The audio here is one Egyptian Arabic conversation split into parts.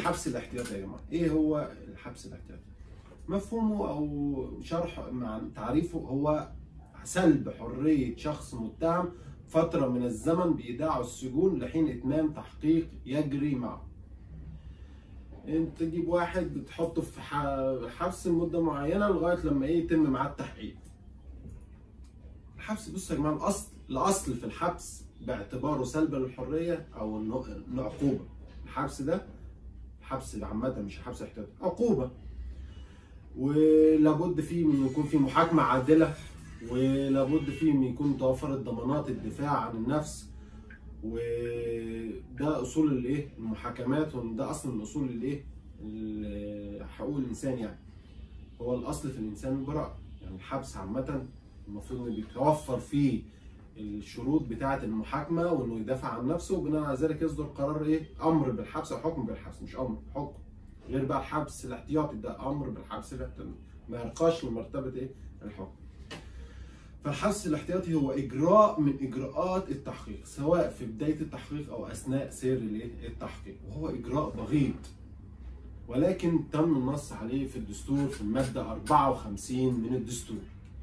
الحبس الاحتياطي يا جماعه ايه هو الحبس الاحتياطي مفهومه او شرح مع تعريفه هو سلب حريه شخص متهم فتره من الزمن بايداعه السجون لحين اتمام تحقيق يجري معه انت تجيب واحد بتحطه في ح- حبس لمده معينه لغايه لما ايه يتم معاه التحقيق الحبس بصوا يا جماعه الاصل الاصل في الحبس باعتباره سلب للحريه او انه إنه عقوبه الحبس ده الحبس عامه مش الحبس الاحتياطي عقوبه ولابد فيه من يكون في محاكمه عادله ولابد فيه من يكون متوفرة ضمانات الدفاع عن النفس وده اصول الايه المحاكمات وده اصل من اصول الايه ال- حقوق الانسان يعني هو الاصل في الانسان البراءه يعني الحبس عامه المفروض ان بيتوفر فيه الشروط بتاعه المحاكمه وانه يدافع عن نفسه وبناء على ذلك يصدر قرار ايه امر بالحبس او حكم بالحبس مش امر حكم غير بقى الحبس الاحتياطي ده امر بالحبس الاحتياطي ما يرقاش لمرتبه ايه الحكم فالحبس الاحتياطي هو اجراء من اجراءات التحقيق سواء في بدايه التحقيق او اثناء سير الايه التحقيق وهو اجراء بغيض ولكن تم النص عليه في الدستور في الماده 54 من الدستور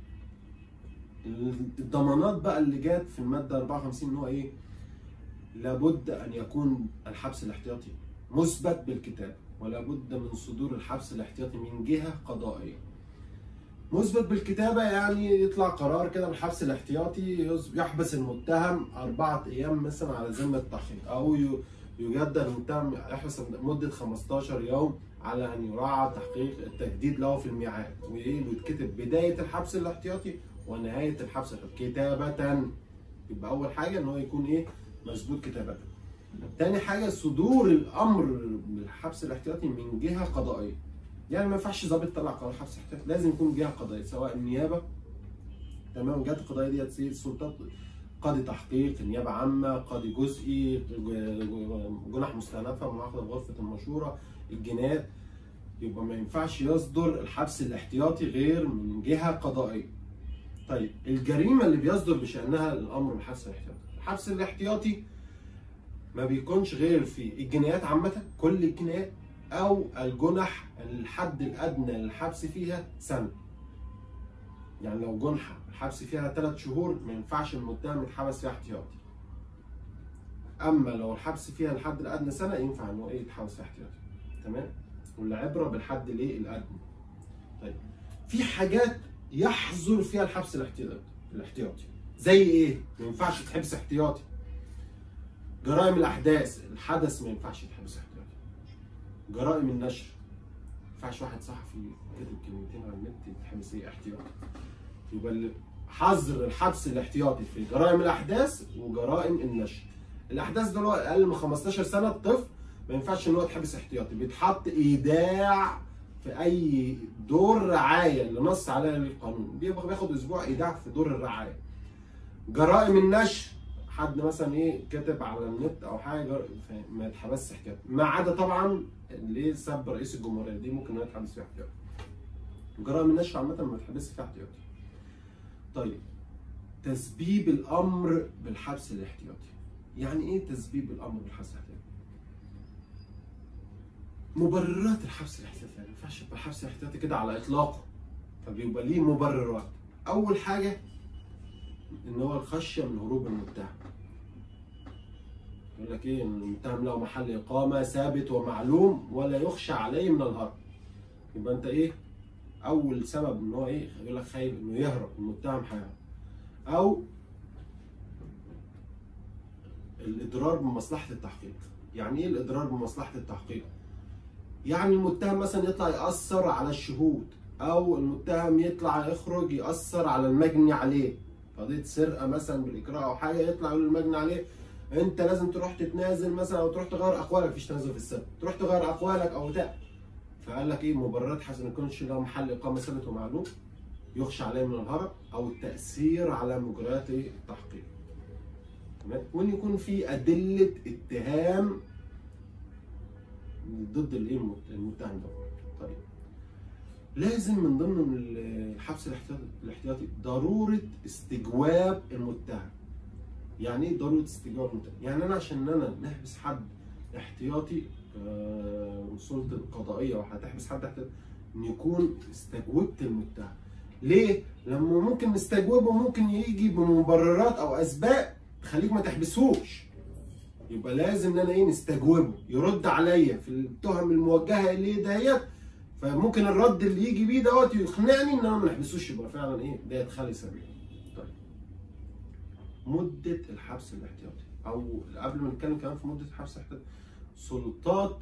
الضمانات بقى اللي جت في الماده 54 ان هو ايه لابد ان يكون الحبس الاحتياطي مثبت بالكتاب ولابد من صدور الحبس الاحتياطي من جهه قضائيه مثبت بالكتابه يعني يطلع قرار كده بالحبس الاحتياطي يص- يحبس المتهم اربعه ايام مثلا على ذمه التحقيق او ي- يجدد المتهم يحبس مده 15 يوم على ان يراعى تحقيق التجديد له في الميعاد وايه ويتكتب بدايه الحبس الاحتياطي ونهايه الحبس الاحتياطي كتابه يبقى اول حاجه ان هو يكون ايه مظبوط كتابه تاني حاجه صدور الامر بالحبس الاحتياطي من جهه قضائيه يعني ما ينفعش ضابط يطلع قرار حبس احتياطي لازم يكون جهه قضائيه سواء النيابه تمام الجهات القضائيه ديت سي- سلطات قاضي تحقيق نيابه عامه قاضي جزئي ج- جنح مستأنفه مؤاخذه بغرفه المشوره الجنايات يبقى ما ينفعش يصدر الحبس الاحتياطي غير من جهه قضائيه طيب الجريمه اللي بيصدر بشانها الامر بالحبس الاحتياطي الحبس الاحتياطي ما بيكونش غير في الجنايات عامه كل الجنايات او الجنح الحد الادنى للحبس فيها سنه يعني لو جنحه الحبس فيها ثلاث شهور ما ينفعش المتهم يتحبس فيها احتياطي اما لو الحبس فيها الحد الادنى سنه ينفع ان هو ايه يتحبس فيها احتياطي تمام والعبره بالحد الايه الادنى طيب في حاجات يحظر فيها الحبس الاحتياطي الاحتياطي زي ايه ما ينفعش تحبس احتياطي جرائم الاحداث الحدث ما ينفعش يتحبس احتياطي جرائم النشر ما ينفعش واحد صحفي كاتب كلمتين على النت يتحبس ايه احتياطي يبقى اللي- حظر الحبس الاحتياطي في جرائم الاحداث وجرائم النشر الاحداث ده اللي هو اقل من 15 سنه الطفل ما ينفعش ان هو يتحبس احتياطي بيتحط ايداع في اي دور رعايه اللي نص عليها القانون بيبقى بياخد اسبوع ايداع في دور الرعايه جرائم النشر حد مثلا ايه كاتب على النت او حاجه جر- ما يتحبسش احتياطي ما عدا طبعا اللي سب رئيس الجمهوريه دي ممكن إنه يتحبس فيها احتياطي جرائم النشر عامه ما يتحبسش فيها احتياطي طيب تسبيب الامر بالحبس الاحتياطي يعني ايه تسبيب الامر بالحبس الاحتياطي مبررات الحبس الاحتياطي يعني ما ينفعش يبقى الحبس الاحتياطي كده على اطلاقه فبيبقى ليه مبررات اول حاجه ان هو الخشيه من هروب المتهم يقول لك ايه ان المتهم له محل اقامه ثابت ومعلوم ولا يخشى عليه من الهرب يبقى انت ايه اول سبب ان هو ايه يقول لك خايف انه يهرب المتهم هيهرب او الاضرار بمصلحه التحقيق يعني ايه الاضرار بمصلحه التحقيق يعني المتهم مثلا يطلع ياثر على الشهود او المتهم يطلع يخرج ياثر على المجني عليه قضيه سرقه مثلا بالاجراء او حاجه يطلع يقول للمجني عليه انت لازم تروح تتنازل مثلا او تروح تغير اقوالك مفيش تنازل في السرقه تروح تغير اقوالك او بتاع فقال لك ايه مبررات حسب ما يكونش له محل اقامه ثابت ومعلوم يخشى عليه من الهرب او التاثير على مجريات إيه؟ التحقيق تمام وان يكون في ادله اتهام ضد الايه المت- المتهم ده طيب لازم من ضمن الحبس الاحتياطي الاحتياطي ضروره استجواب المتهم يعني ايه ضروره استجواب المتهم يعني انا عشان انا نحبس حد احتياطي كسلطه قضائيه وهتحبس حد تحت ان يكون استجوبت المتهم ليه؟ لما ممكن نستجوبه ممكن يجي بمبررات او اسباب تخليك ما تحبسهوش يبقى لازم ان انا ايه نستجوبه يرد عليا في التهم الموجهه اليه ديت فممكن الرد اللي يجي بيه دوت يقنعني ان انا ما نحبسوش يبقى فعلا ايه ديت خالي سبيل طيب مده الحبس الاحتياطي او قبل ما نتكلم كمان في مده الحبس الاحتياطي سلطات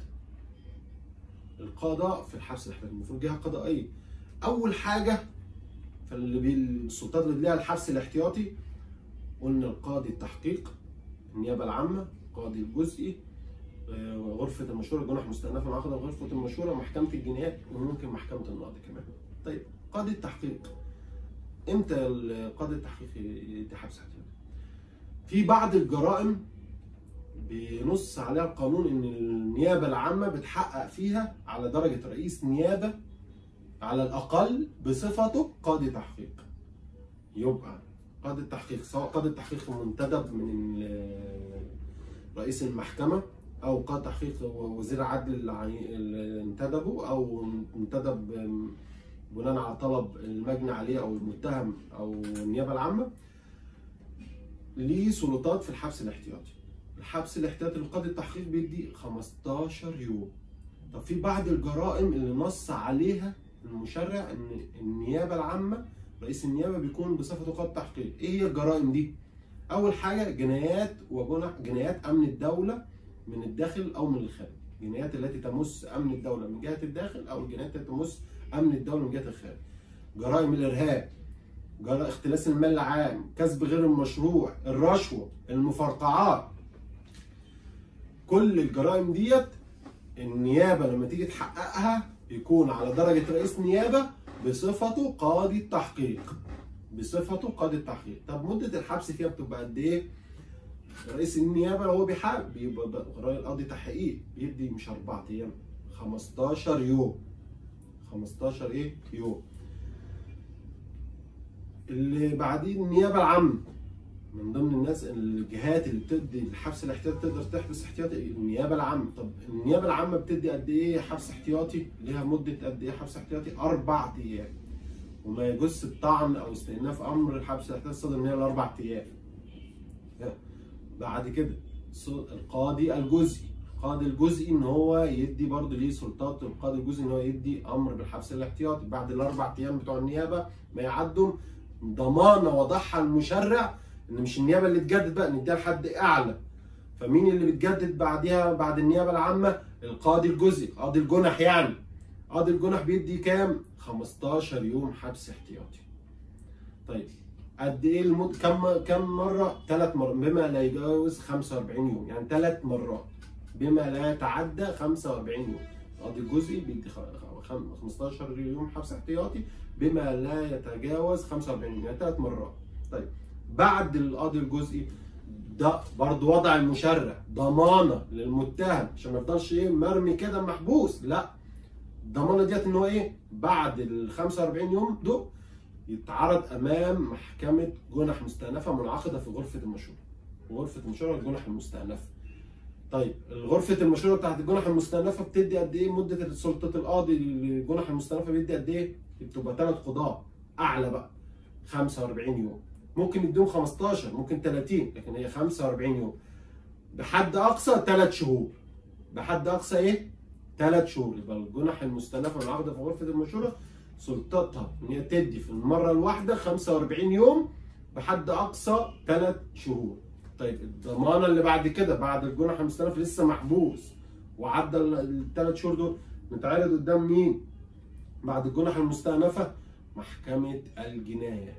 القضاء في الحبس الاحتياطي المفروض جهه قضائيه اول حاجه فاللي بي السلطات اللي ليها الحبس الاحتياطي قلنا القاضي التحقيق النيابه العامه القاضي الجزئي آه، غرفه المشوره جنح مستأنفه مع عقد غرفه المشوره محكمه الجنايات وممكن محكمه النقض كمان طيب قاضي التحقيق امتى قاضي التحقيق يدي حبس احتياطي في بعض الجرائم بينص عليها القانون ان النيابه العامه بتحقق فيها على درجه رئيس نيابه على الاقل بصفته قاضي تحقيق يبقى قاضي التحقيق سواء قاضي التحقيق منتدب من ال- رئيس المحكمه او قاضي تحقيق وزير عدل اللي عي- اللي انتدبه او منتدب بناء على طلب المجني عليه او المتهم او النيابه العامه ليه سلطات في الحبس الاحتياطي الحبس الاحتياطي لقاضي التحقيق بيدي 15 يوم طب في بعض الجرائم اللي نص عليها المشرع ان النيابه العامه رئيس النيابه بيكون بصفته قاضي تحقيق ايه هي الجرائم دي اول حاجه جنايات وجنح جنايات امن الدوله من الداخل او من الخارج الجنايات التي تمس امن الدوله من جهه الداخل او الجنايات التي تمس امن الدوله من جهه الخارج جرائم الارهاب جرائم اختلاس المال العام كسب غير المشروع الرشوه المفرقعات كل الجرائم ديت النيابه لما تيجي تحققها يكون على درجه رئيس نيابه بصفته قاضي التحقيق بصفته قاضي التحقيق طب مده الحبس فيها بتبقى قد ايه رئيس النيابه لو هو بيحارب بيبقى بقى قاضي تحقيق بيدي مش اربع ايام 15 يوم 15 ايه يوم اللي بعدين النيابه العامه من ضمن الناس الجهات اللي بتدي الحبس الاحتياطي تقدر تحبس احتياطي النيابه العامه طب النيابه العامه بتدي قد ايه حبس احتياطي ليها مده قد ايه حبس احتياطي اربع ايام وما يجوز الطعن او استئناف امر الحبس الاحتياطي صدر من الاربع ايام بعد كده القاضي الجزئي القاضي الجزئي ان هو يدي برضه ليه سلطات القاضي الجزئي ان هو يدي امر بالحبس الاحتياطي بعد الاربع ايام بتوع النيابه ما يعدوا ضمانه وضعها المشرع ان مش النيابه اللي تجدد بقى نديها لحد اعلى فمين اللي بتجدد بعديها بعد النيابه العامه القاضي الجزئي قاضي الجنح يعني قاضي الجنح بيدي كام 15 يوم حبس احتياطي طيب قد ايه المد... كم كم مره ثلاث مرات بما لا يجاوز 45 يوم يعني ثلاث مرات بما لا يتعدى 45 يوم القاضي الجزئي بيدي خ- خم- 15 يوم حبس احتياطي بما لا يتجاوز 45 يوم يعني ثلاث مرات طيب بعد القاضي الجزئي ده برضه وضع المشرع ضمانه للمتهم عشان ما يفضلش ايه مرمي كده محبوس لا الضمانه ديت ان هو ايه بعد ال 45 يوم دول يتعرض امام محكمه جنح مستأنفه منعقده في غرفه المشوره غرفه المشوره الجنح المستأنفه طيب غرفه المشوره بتاعت الجنح المستأنفه بتدي قد ايه مده سلطه القاضي الجنح المستأنفه بيدي قد ايه بتبقى ثلاث قضاه اعلى بقى 45 يوم ممكن يديهم 15 ممكن 30 لكن هي 45 يوم بحد اقصى 3 شهور بحد اقصى ايه 3 شهور يبقى الجنح المستأنفه والعقد في غرفه المشوره سلطتها ان هي تدي في المره الواحده 45 يوم بحد اقصى 3 شهور طيب الضمانه اللي بعد كده بعد الجنح المستأنف لسه محبوس وعدى الثلاث شهور دول نتعرض قدام مين بعد الجنح المستأنفه محكمه الجنايات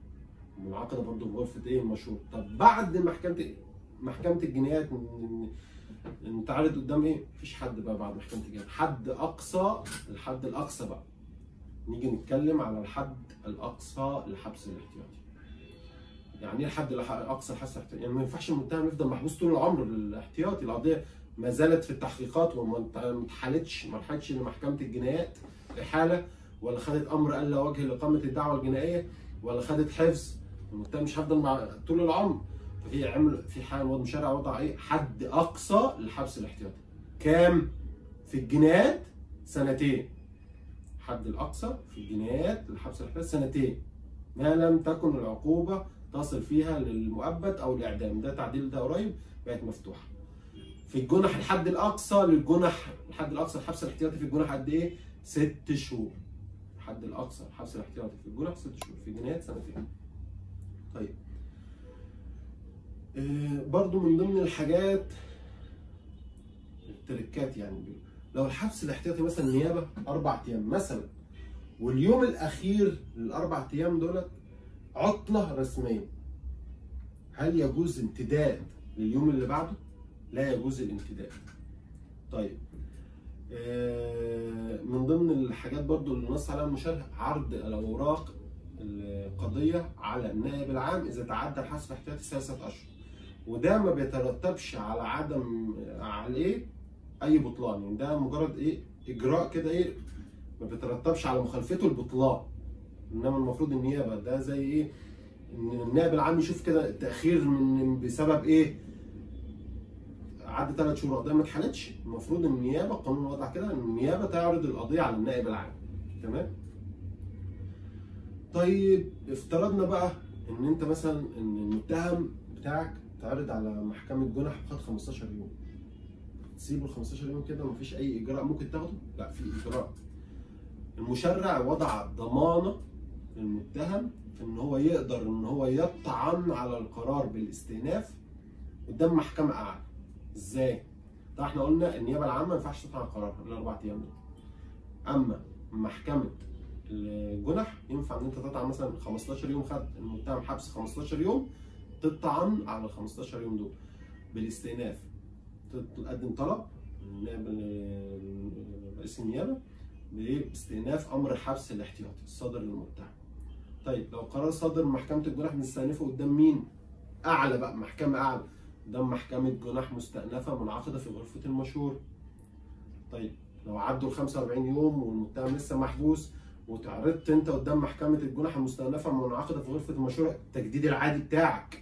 منعقده برضه بغرفه ايه المشهور طب بعد محكمه إيه؟ محكمه الجنايات ن- ن- نتعرض قدام ايه مفيش حد بقى بعد محكمه الجنايات حد اقصى الحد الاقصى بقى نيجي نتكلم على الحد الاقصى للحبس الاحتياطي يعني ايه الحد الأح- الاقصى للحبس الاحتياطي يعني ما ينفعش المتهم يفضل محبوس طول العمر الاحتياطي القضيه ما زالت في التحقيقات وما انت- ما اتحالتش ما راحتش لمحكمه الجنايات احاله ولا خدت امر الا وجه لاقامه الدعوه الجنائيه ولا خدت حفظ المتهم مش هيفضل مع طول العمر ففي عمل في حال وضع شرع وضع ايه حد اقصى للحبس الاحتياطي كام في الجنايات سنتين الحد الاقصى في الجنايات للحبس الاحتياطي سنتين ما لم تكن العقوبه تصل فيها للمؤبد او الاعدام ده تعديل ده قريب بقت مفتوحه في الجنح الحد الاقصى للجنح الحد الاقصى الحبس الاحتياطي في الجنح قد ايه؟ ست شهور الحد الاقصى الحبس الاحتياطي في الجنح ست شهور في الجنايات سنتين طيب آه، برضو من ضمن الحاجات التركات يعني لو الحبس الاحتياطي مثلا نيابه اربع ايام مثلا واليوم الاخير للاربع ايام دولت عطله رسميه هل يجوز امتداد لليوم اللي بعده؟ لا يجوز الامتداد. طيب آه، من ضمن الحاجات برضو اللي نص عليها المشرع عرض الاوراق القضيه على النائب العام اذا تعدى الحبس الاحتياطي ثلاثه اشهر. وده ما بيترتبش على عدم عليه اي بطلان يعني ده مجرد ايه اجراء كده ايه ما بيترتبش على مخالفته البطلان انما المفروض النيابه ده زي ايه ان النائب العام يشوف كده التاخير من بسبب ايه عدى ثلاث شهور قضيه ما اتحلتش المفروض النيابه القانون وضع كده ان النيابه تعرض القضيه على النائب العام تمام طيب افترضنا بقى ان انت مثلا ان المتهم بتاعك تعرض على محكمه جنح خد 15 يوم تسيبه ال 15 يوم كده مفيش اي اجراء ممكن تاخده لا في اجراء المشرع وضع ضمانه للمتهم ان هو يقدر ان هو يطعن على القرار بالاستئناف قدام محكمه اعلى ازاي طبعا احنا قلنا النيابه العامه ما ينفعش تطعن على قرارها الاربع ايام دول اما محكمه الجنح ينفع ان انت تطعن مثلا 15 يوم خد المتهم حبس 15 يوم تطعن على ال 15 يوم دول بالاستئناف تقدم طلب للنائب رئيس النيابه باستئناف امر الحبس الاحتياطي الصادر للمتهم. طيب لو قرار صادر من محكمه الجنح بنستأنفه قدام مين؟ اعلى بقى محكمه اعلى قدام محكمه جنح مستأنفه منعقده في غرفه المشهور. طيب لو عدوا ال 45 يوم والمتهم لسه محبوس وتعرضت انت قدام محكمه الجنح المستأنفه منعقده في غرفه المشهور التجديد العادي بتاعك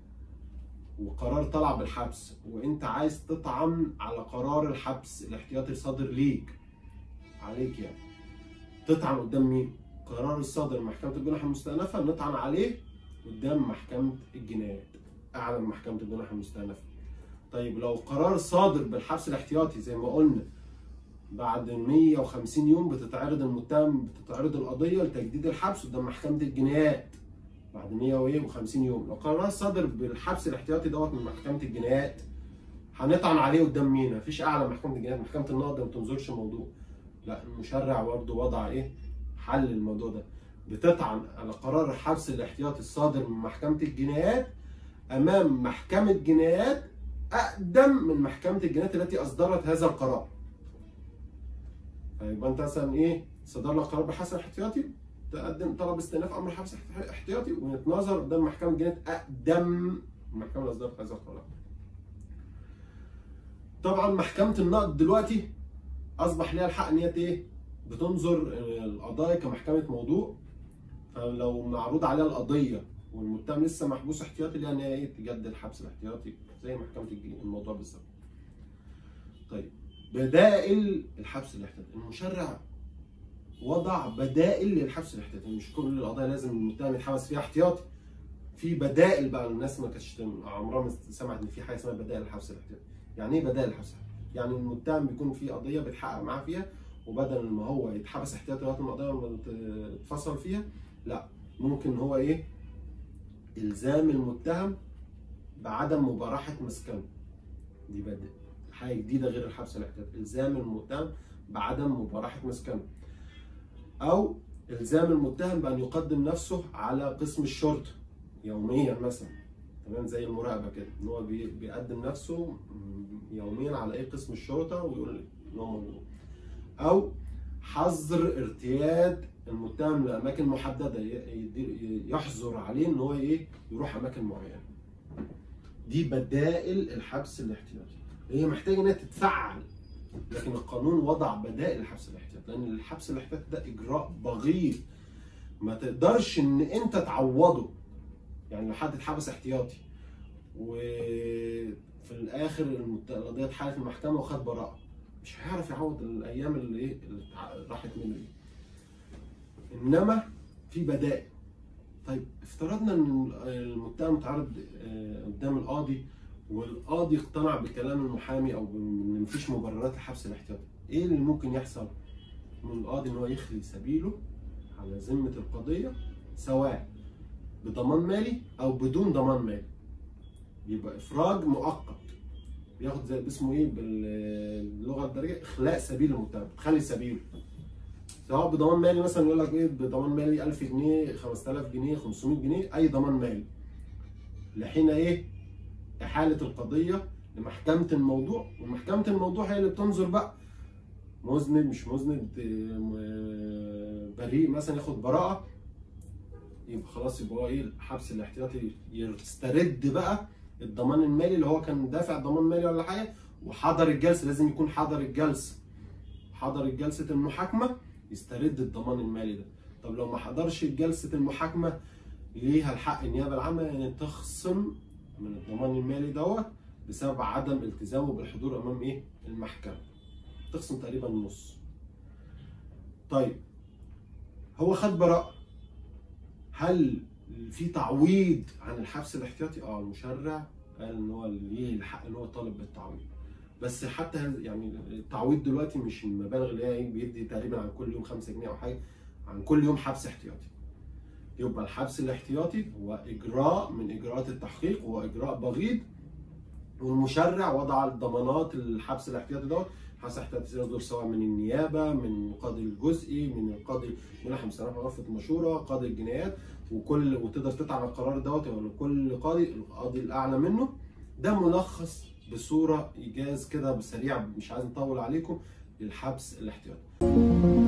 وقرار طلع بالحبس وانت عايز تطعن على قرار الحبس الاحتياطي الصادر ليك عليك يعني تطعن قدام مين؟ قرار الصادر من محكمه الجنح المستأنفه نطعن عليه قدام محكمه الجنايات اعلى من محكمه الجنح المستأنفه. طيب لو قرار صادر بالحبس الاحتياطي زي ما قلنا بعد 150 يوم بتتعرض المتهم بتتعرض القضيه لتجديد الحبس قدام محكمه الجنايات بعد 150 يوم لو قرار صادر بالحبس الاحتياطي دوت من محكمه الجنايات هنطعن عليه قدام مين؟ مفيش اعلى من محكمه الجنايات محكمه النقض ما بتنظرش الموضوع لا المشرع برضه وضع ايه؟ حل الموضوع ده بتطعن على قرار الحبس الاحتياطي الصادر من محكمه الجنايات امام محكمه جنايات اقدم من محكمه الجنايات التي اصدرت هذا القرار. فيبقى انت مثلا ايه؟ صدر لك قرار بحبس احتياطي تقدم طلب استئناف امر حبس احتياطي ونتناظر قدام محكمه الجنايات اقدم المحكمه اللي اصدرت هذا القرار. طبعا محكمه النقد دلوقتي اصبح ليها الحق ان هي ايه؟ بتنظر القضايا كمحكمه موضوع فلو معروض عليها القضيه والمتهم لسه محبوس احتياطي ليها ان هي ايه تجدد الحبس الاحتياطي زي محكمه الموضوع بالظبط. طيب بدائل الحبس الاحتياطي المشرع وضع بدائل للحبس الاحتياطي مش كل القضايا لازم المتهم يتحبس فيها احتياطي في بدائل بقى الناس ما كانتش عمرها ما سمعت ان في حاجه اسمها بدائل الحبس الاحتياطي يعني ايه بدائل الحبس الاحتياطي يعني المتهم بيكون في قضيه بيتحقق معاه فيها وبدل ما هو يتحبس احتياطي لغايه ما القضيه تتفصل فيها لا ممكن هو ايه الزام المتهم بعدم مبارحه مسكنه دي بدء حاجه جديده غير الحبس الاحتياطي الزام المتهم بعدم مبارحه مسكنه او الزام المتهم بان يقدم نفسه على قسم الشرطه يوميا مثلا تمام زي المراقبه كده ان هو بيقدم نفسه يوميا على اي قسم الشرطه ويقول ان هو موجود او حظر ارتياد المتهم لاماكن محدده يحظر عليه ان هو ايه يروح اماكن معينه دي بدائل الحبس الاحتياطي هي محتاجه انها تتفعل لكن القانون وضع بدائل الحبس الاحتياطي لان الحبس الاحتياطي ده اجراء بغيض ما تقدرش ان انت تعوضه يعني لو حد اتحبس احتياطي وفي الاخر القضيه اتحالت المحكمه وخد براءه مش هيعرف يعوض الايام اللي ايه اللي اتع- راحت منه دي انما في بدائل طيب افترضنا ان المتهم متعرض آه، قدام القاضي والقاضي اقتنع بكلام المحامي او ان مفيش مبررات لحبس الاحتياطي ايه اللي ممكن يحصل من القاضي ان هو يخلي سبيله على ذمه القضيه سواء بضمان مالي او بدون ضمان مالي يبقى افراج مؤقت بياخد زي اسمه ايه باللغه الدارجه اخلاء سبيل المتهم تخلي سبيله سواء بضمان مالي مثلا يقول لك ايه بضمان مالي 1000 جنيه 5000 جنيه 500 جنيه اي ضمان مالي لحين ايه احاله القضيه لمحكمه الموضوع ومحكمه الموضوع هي اللي بتنظر بقى مذنب مش مذنب آه، بريء مثلا ياخد براءه يبقى خلاص يبقى هو ايه الحبس الاحتياطي يسترد بقى الضمان المالي اللي هو كان دافع ضمان مالي ولا حاجه وحضر الجلسه لازم يكون حضر الجلسه حضر جلسه المحاكمه يسترد الضمان المالي ده طب لو ما حضرش جلسه المحاكمه ليها الحق النيابه العامه ان تخصم من الضمان المالي دوت بسبب عدم التزامه بالحضور امام ايه المحكمه تخصم تقريبا النص طيب هو خد براءه هل في تعويض عن الحبس الاحتياطي اه المشرع قال ان هو ليه الحق ان هو طالب بالتعويض بس حتى هل- يعني التعويض دلوقتي مش المبالغ اللي هي إيه بيدي تقريبا عن كل يوم 5 جنيه او حاجه عن كل يوم حبس احتياطي يبقى الحبس الاحتياطي هو اجراء من اجراءات التحقيق وهو اجراء بغيض والمشرع وضع الضمانات الحبس الاحتياطي دوت الحبس الاحتياطي يصدر سواء من النيابه من القاضي الجزئي من القاضي منح مستنفع غرفه المشوره قاضي الجنايات وكل وتقدر تطعن القرار دوت يعني كل قاضي القاضي الاعلى منه ده ملخص بصوره ايجاز كده بسريع مش عايز نطول عليكم للحبس الاحتياطي